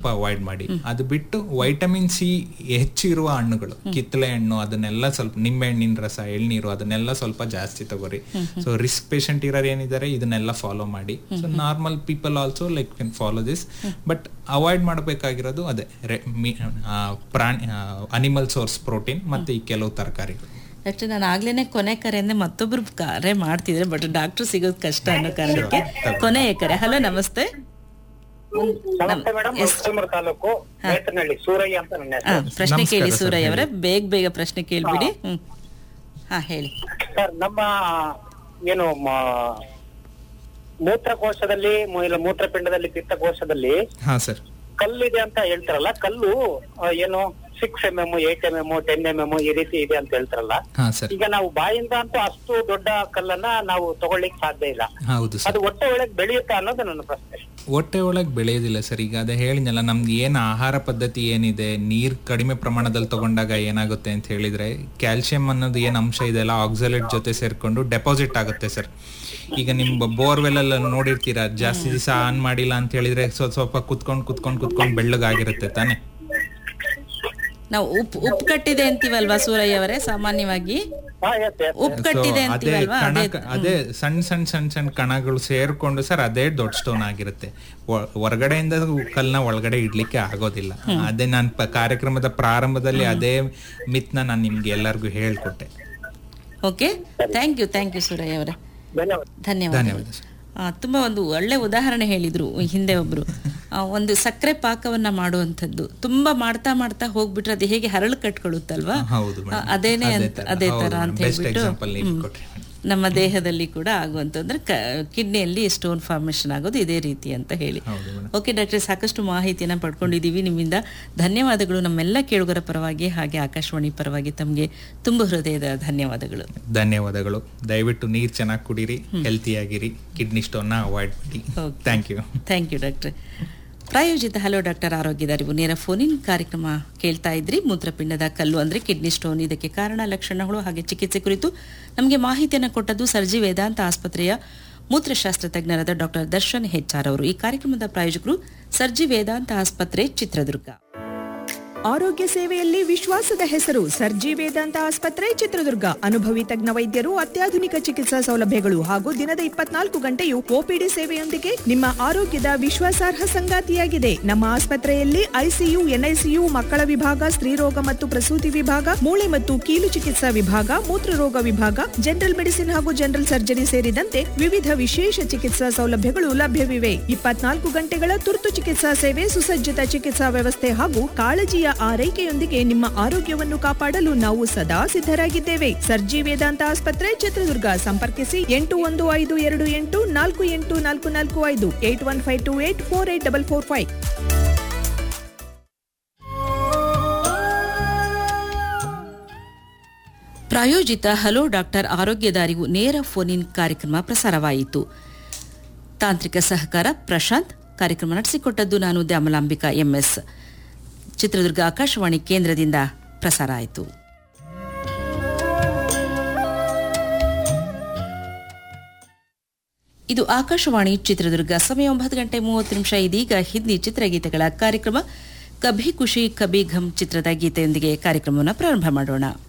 ಸ್ವಲ್ಪ ಅವಾಯ್ಡ್ ಮಾಡಿ ಅದು ಬಿಟ್ಟು ವೈಟಮಿನ್ ಸಿ ಹೆಚ್ಚಿರುವ ಹಣ್ಣುಗಳು ಕಿತ್ತಳೆ ಹಣ್ಣು ಅದನ್ನೆಲ್ಲ ಸ್ವಲ್ಪ ನಿಂಬೆ ಹಣ್ಣಿನ ರಸ ಎಳ್ನೀರು ಅದನ್ನೆಲ್ಲ ಸ್ವಲ್ಪ ಜಾಸ್ತಿ ತಗೋರಿ ಸೊ ರಿಸ್ಕ್ ಪೇಷಂಟ್ ಇರೋರು ಏನಿದ್ದಾರೆ ಇದನ್ನೆಲ್ಲ ಫಾಲೋ ಮಾಡಿ so normal people also like can follow this but avoid ಮಾಡಬೇಕಾಗಿರೋದು ಅದೇ ರೆ- ಮೀ- ಆ, ಪ್ರಾಣಿ ಅನಿಮಲ್ ಸೋರ್ಸ್ ಪ್ರೋಟೀನ್ ಮತ್ತೆ ಈ ಕೆಲವು ತರಕಾರಿಗಳು ಡಾಕ್ಟರ್ ನಾನು ಆಗ್ಲೇನೆ ಕೊನೆ ಕರೆ ಅಂದ್ರೆ ಮತ್ತೊಬ್ರು ಕರೆ ಮಾಡ್ತಿದ್ರೆ ಬಟ್ ಡಾಕ್ಟರ್ ಸಿಗೋದು ಕಷ್ಟ ಅನ್ನೋ ಕಾರಣಕ್ಕೆ ಕೊನೆಯ ಕರೆ ಹಲೋ ನಮಸ್ತೆ ಒಂದ್- ನಮ್- ನಮಸ್ತೆ ಮೇಡಮ್ ಎಸ್- ಮೊಳಕಾಲ್ಮೂರು ತಾಲೂಕು ಬೇತನಹಳ್ಳಿ ಸೂರಯ್ಯ ಅಂತ ನನ್ನ ಹಾ, ಹೆಸರು ಪ್ರಶ್ನೆ ನಮಸ್ಕಾರ ಕೇಳಿ ಸರ್, ಸೂರಯ್ಯ ಹೇಳಿ. ಅವರೇ ಬೇಗ ಬೇಗ ಪ್ರಶ್ನೆ ಕೇಳ್ಬಿಡಿ ಹ್ಮ್ ಹಾ ಹೇಳಿ ಸರ್ ನಮ್ಮ ಏನು ಮ- ಮೂತ್ರಕೋಶದಲ್ಲಿ ಮು- ಇಲ್ಲ ಮೂತ್ರಪಿಂಡದಲ್ಲಿ ಪಿತ್ತಕೋಶದಲ್ಲಿ ಹಾ ಸರ್ ಕಲ್ಲಿದೆ ಅಂತ ಹೇಳ್ತಾರಲ್ಲ ಕಲ್ಲು ಆ, ಏನು six M M eight M M ten M M ಈ ರೀತಿ ಇದೆ ಅಂತ ಹೇಳ್ತಾರಲ್ಲ ಹಾ ಸರ್ ಈಗ ನಾವು ಬಾಯಿಂದ ಅಂತೂ ಅಷ್ಟು ದೊಡ್ಡ ಕಲ್ಲನ್ನ ನಾವು ತಗೊಳ್ಳಿಕ್ ಸಾಧ್ಯ ಇಲ್ಲ ಹೌದು ಸರ್ ಅದು ಹೊಟ್ಟೆ ಒಳಗೆ ಬೆಳೆಯುತ್ತಾ ಅನ್ನೋದು ನನ್ನ ಪ್ರಶ್ನೆ ಹೊಟ್ಟೆ ಒಳಗೆ ಬೆಳೆಯೋದಿಲ್ಲ ಸರ್ ಈಗ ಅದೇ ಹೇಳಿದ್ನಲ್ಲ ನಮ್ದು ಏನು ಆಹಾರ ಪದ್ಧತಿ ಏನಿದೆ ನೀರು ಕಡಿಮೆ ಪ್ರಮಾಣದಲ್ಲಿ ತಗೊಂಡಾಗ ಏನಾಗುತ್ತೆ ಅಂತ ಹೇಳಿದ್ರೆ ಕ್ಯಾಲ್ಸಿಯಂ ಅನ್ನೋದು ಏನು ಅಂಶ ಇದೆ ಅಲ್ಲ ಆಕ್ಸಲೇಟ್ ಜೊತೆ ಸೇರ್ಕೊಂಡು ಡೆಪಾಸಿಟ್ ಆಗುತ್ತೆ ಸರ್ ಈಗ ನಿಮ್ಮ ಬೋರ್ವೆಲ್ ಎಲ್ಲ ನೋಡಿರ್ತೀರಾ ಜಾಸ್ತಿ ದಿವಸ ಆನ್ ಮಾಡಿಲ್ಲ ಅಂತ ಹೇಳಿದ್ರೆ ಸ್ವಲ್ಪ ಸ್ವಲ್ಪ ಕುತ್ಕೊಂಡು ಕುತ್ಕೊಂಡು ಕುತ್ಕೊಂಡು ಬೆಳ್ಳಗಾಗಿರುತ್ತೆ ತಾನೆ ನಾವು ಉಪ್ಪು ಉಪ್ಪು ಕಟ್ಟಿದೆ ಅಂತೀವಲ್ವಾ ಸೂರಯ್ಯ ಅವರೇ ಸಾಮಾನ್ಯವಾಗಿ ಹಾ ಎಸ್ ಎಸ್ ಉಪ್ಪು So, ಕಟ್ಟಿದೆ ಅದೇ ಅಂತೀವಲ್ವಾ ಕಣ ಅದೇ ಅದೇ ಸಣ್ಣ ಸಣ್ಣ ಸಣ್ಣ ಸಣ್ಣ ಕಣಗಳು ಸೇರ್ಕೊಂಡು ಸರ್ ಅದೇ ದೊಡ್ಡ ಸ್ಟೋನ್ ಆಗಿರುತ್ತೆ ಒ- ಹೊರಗಡೆಯಿಂದ ಕಲ್ನ ಒಳಗಡೆ ಇಡ್ಲಿಕ್ಕೆ ಆಗೋದಿಲ್ಲ ಅದೇ ನಾನು ಕಾರ್ಯಕ್ರಮದ ಪ್ರಾರಂಭದಲ್ಲಿ ಅದೇ ಮಿತ್ನ ನಾನು ನಿಮ್ಗೆ ಎಲ್ಲರಿಗೂ ಹೇಳ್ಕೊಟ್ಟೆ okay thank you thank you Surayya ಅವರೇ ಧನ್ಯವಾದ ಧನ್ಯವಾದ ಧನ್ಯವಾದ ಸರ್ ತುಂಬ ಒಂದು ಒಳ್ಳೆ ಉದಾಹರಣೆ ಹೇಳಿದ್ರು ಹಿಂದೆ ಒಬ್ರು ಆ, ಒಂದು ಸಕ್ಕರೆ ಪಾಕವನ್ನ ಮಾಡುವಂಥದ್ದು ತುಂಬಾ ಮಾಡ್ತಾ ಮಾಡ್ತಾ ಹೋಗ್ಬಿಟ್ರೆ ಅದು ಹೇಗೆ ಹರಳು ಕಟ್ಕೊಳ್ಳುತ್ತಲ್ವಾ ಹೌದು ಆ, madam. ಅದೇನೇ ಅದೇ ಅಂತ ತರ. ಅದೇ ಹೌದು ತರ madam. ಅಂತ Best ಹೇಳ್ಬಿಟ್ಟು example ನೀವು ಹ್ಮ್. ಕೊಟ್ರಿ madam. ನಮ್ಮ ದೇಹದಲ್ಲಿ ಕೂಡ ಆಗುವಂತ ಅಂದ್ರೆ ಕಿಡ್ನಿಯಲ್ಲಿ ಸ್ಟೋನ್ ಫಾರ್ಮೇಶನ್ ಆಗೋದು ಇದೇ ರೀತಿ ಅಂತ ಹೇಳಿ ಹೌದು madam. ಓಕೆ ಡಾಕ್ಟರ್ ಸಾಕಷ್ಟು ಮಾಹಿತಿಯನ್ನ ಪಡ್ಕೊಂಡಿದ್ದೀವಿ ನಿಮ್ಮಿಂದ ಧನ್ಯವಾದಗಳು ನಮ್ಮೆಲ್ಲ ಕೇಳುಗರ ಪರವಾಗಿ ಹಾಗೆ ಆಕಾಶವಾಣಿ ಪರವಾಗಿ ತಮಗೆ ತುಂಬ ಹೃದಯದ ಧನ್ಯವಾದಗಳು ಧನ್ಯವಾದಗಳು ದಯವಿಟ್ಟು ನೀರ್ ಚೆನ್ನಾಗಿ ಕುಡೀರಿ ಹೆಲ್ತಿ ಆಗಿರಿ ಕಿಡ್ನಿ ಸ್ಟೋನ್ ನ ಅವಾಯ್ಡ್ ಮಾಡಿ Okay. Thank you thank you doctor ಪ್ರಾಯೋಜಿತ ಹಲೋ ಡಾಕ್ಟರ್ ಆರೋಗ್ಯದ ಅರಿವು ನೇರ ಫೋನಿನ್ ಕಾರ್ಯಕ್ರಮ ಕೇಳ್ತಾ ಇದ್ರಿ ಮೂತ್ರಪಿಂಡದ ಕಲ್ಲು ಅಂದ್ರೆ ಕಿಡ್ನಿ ಸ್ಟೋನ್ ಇದಕ್ಕೆ ಕಾರಣ ಲಕ್ಷಣಗಳು ಹಾಗೆ ಚಿಕಿತ್ಸೆ ಕುರಿತು ನಮಗೆ ಮಾಹಿತಿಯನ್ನು ಕೊಟ್ಟದ್ದು ಸರ್ಜಿ ವೇದಾಂತ ಆಸ್ಪತ್ರೆಯ ಮೂತ್ರಶಾಸ್ತ್ರ ತಜ್ಞರಾದ ಡಾಕ್ಟರ್ ದರ್ಶನ್ ಹೆಚ್ಆರ್ ಅವರು ಈ ಕಾರ್ಯಕ್ರಮದ ಪ್ರಾಯೋಜಕರು ಸರ್ಜಿ ವೇದಾಂತ ಆಸ್ಪತ್ರೆ ಚಿತ್ರದುರ್ಗ ಆರೋಗ್ಯ ಸೇವೆಯಲ್ಲಿ ವಿಶ್ವಾಸದ ಹೆಸರು ಸರ್ಜಿ ವೇದಾಂತ ಆಸ್ಪತ್ರೆ ಚಿತ್ರದುರ್ಗ ಅನುಭವಿ ತಜ್ಞ ವೈದ್ಯರು ಅತ್ಯಾಧುನಿಕ ಚಿಕಿತ್ಸಾ ಸೌಲಭ್ಯಗಳು ಹಾಗೂ ದಿನದ ಇಪ್ಪತ್ನಾಲ್ಕು ಗಂಟೆಯು ಒಪಿಡಿ ಸೇವೆಯೊಂದಿಗೆ ನಿಮ್ಮ ಆರೋಗ್ಯದ ವಿಶ್ವಾಸಾರ್ಹ ಸಂಗಾತಿಯಾಗಿದೆ ನಮ್ಮ ಆಸ್ಪತ್ರೆಯಲ್ಲಿ ಐಸಿಯು ಎನ್ಐಸಿಯು ಮಕ್ಕಳ ವಿಭಾಗ ಸ್ತ್ರೀರೋಗ ಮತ್ತು ಪ್ರಸೂತಿ ವಿಭಾಗ ಮೂಳೆ ಮತ್ತು ಕೀಲು ಚಿಕಿತ್ಸಾ ವಿಭಾಗ ಮೂತ್ರರೋಗ ವಿಭಾಗ ಜನರಲ್ ಮೆಡಿಸಿನ್ ಹಾಗೂ ಜನರಲ್ ಸರ್ಜರಿ ಸೇರಿದಂತೆ ವಿವಿಧ ವಿಶೇಷ ಚಿಕಿತ್ಸಾ ಸೌಲಭ್ಯಗಳು ಲಭ್ಯವಿವೆ ಇಪ್ಪತ್ನಾಲ್ಕು ಗಂಟೆಗಳ ತುರ್ತು ಚಿಕಿತ್ಸಾ ಸೇವೆ ಸುಸಜ್ಜಿತ ಚಿಕಿತ್ಸಾ ವ್ಯವಸ್ಥೆ ಹಾಗೂ ಕಾಳಜಿಯ ಆರೈಕೆಯೊಂದಿಗೆ ನಿಮ್ಮ ಆರೋಗ್ಯವನ್ನು ಕಾಪಾಡಲು ನಾವು ಸದಾ ಸಿದ್ಧರಾಗಿದ್ದೇವೆ ಸರ್ಜಿ ವೇದಾಂತ ಆಸ್ಪತ್ರೆ ಚಿತ್ರದುರ್ಗ ಸಂಪರ್ಕಿಸಿ ಎಂಟು ಒಂದು ಐದು ಎರಡು ಎಂಟು ನಾಲ್ಕು ಎಂಟು ನಾಲ್ಕು ನಾಲ್ಕು ಐದು eight one five two eight four eight double four five ಪ್ರಾಯೋಜಿತ ಹಲೋ ಡಾಕ್ಟರ್ ಆರೋಗ್ಯದ ಅರಿವು ನೇರ ಫೋನ್ ಇನ್ ಕಾರ್ಯಕ್ರಮ ಪ್ರಸಾರವಾಯಿತು ತಾಂತ್ರಿಕ ಸಹಕಾರ ಪ್ರಶಾಂತ್ ಕಾರ್ಯಕ್ರಮ ನಡೆಸಿಕೊಟ್ಟದ್ದು ನಾನು ದ್ಯಾಮಲಾಂಬಿಕಾ ಎಂಎಸ್ ಚಿತ್ರದುರ್ಗ ಆಕಾಶವಾಣಿ ಕೇಂದ್ರದಿಂದ ಪ್ರಸಾರ ಆಯಿತು ಇದು ಆಕಾಶವಾಣಿ ಚಿತ್ರದುರ್ಗ ಸಮಯ ಒಂಬತ್ತು ಗಂಟೆ ಮೂವತ್ತು ನಿಮಿಷ ಇದೀಗ ಹಿಂದಿ ಚಿತ್ರಗೀತೆಗಳ ಕಾರ್ಯಕ್ರಮ ಕಭಿ ಖುಷಿ ಕಭಿ ಘಮ್ ಚಿತ್ರದ ಗೀತೆಯೊಂದಿಗೆ ಕಾರ್ಯಕ್ರಮವನ್ನು ಪ್ರಾರಂಭ ಮಾಡೋಣ